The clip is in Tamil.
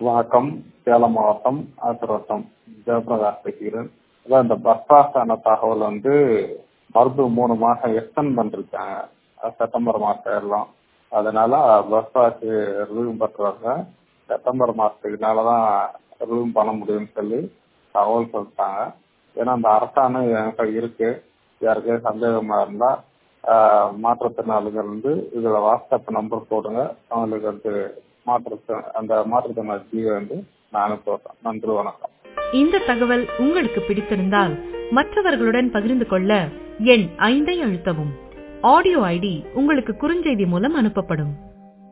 வணக்கம் சேலம் மாவட்டம் ஆத்திரோட்டம் ஜெயபிரகாஷ் பேசுகிறேன் அதான் இந்த பஸ் பாஸான தகவல் வந்து மருத்துவ மூணு மாசம் எக்ஸ்டெண்ட் பண்ணிருக்காங்க அஹ் செப்டம்பர் மாசம் எல்லாம் அதனால பஸ் பாஸ் ரிலீவ் பண்றாங்க செப்டம்பர் மாசத்துக்கு மேலதான் ரிலீவ் பண்ண முடியும்னு சொல்லி தகவல் சொல்லிட்டாங்க ஏன்னா அந்த அரசாணை என்கிட்ட இருக்கு யாருக்கே சந்தேகமா இருந்தா ஆஹ் மாற்றுத்திறனாளிகள் வந்து இதுல வாட்ஸ்அப் நம்பர் போடுங்க அவங்களுக்கு வந்து மாற்று அந்த மாற்றுத்திறனாளி வந்து நான் அனுப்புறேன் நன்றி வணக்கம் இந்த தகவல் உங்களுக்கு பிடித்திருந்தால் மற்றவர்களுடன் பகிர்ந்து கொள்ள எண் ஐந்தை அழுத்தவும் ஆடியோ ஐடி உங்களுக்கு குறுஞ்செய்தி மூலம் அனுப்பப்படும்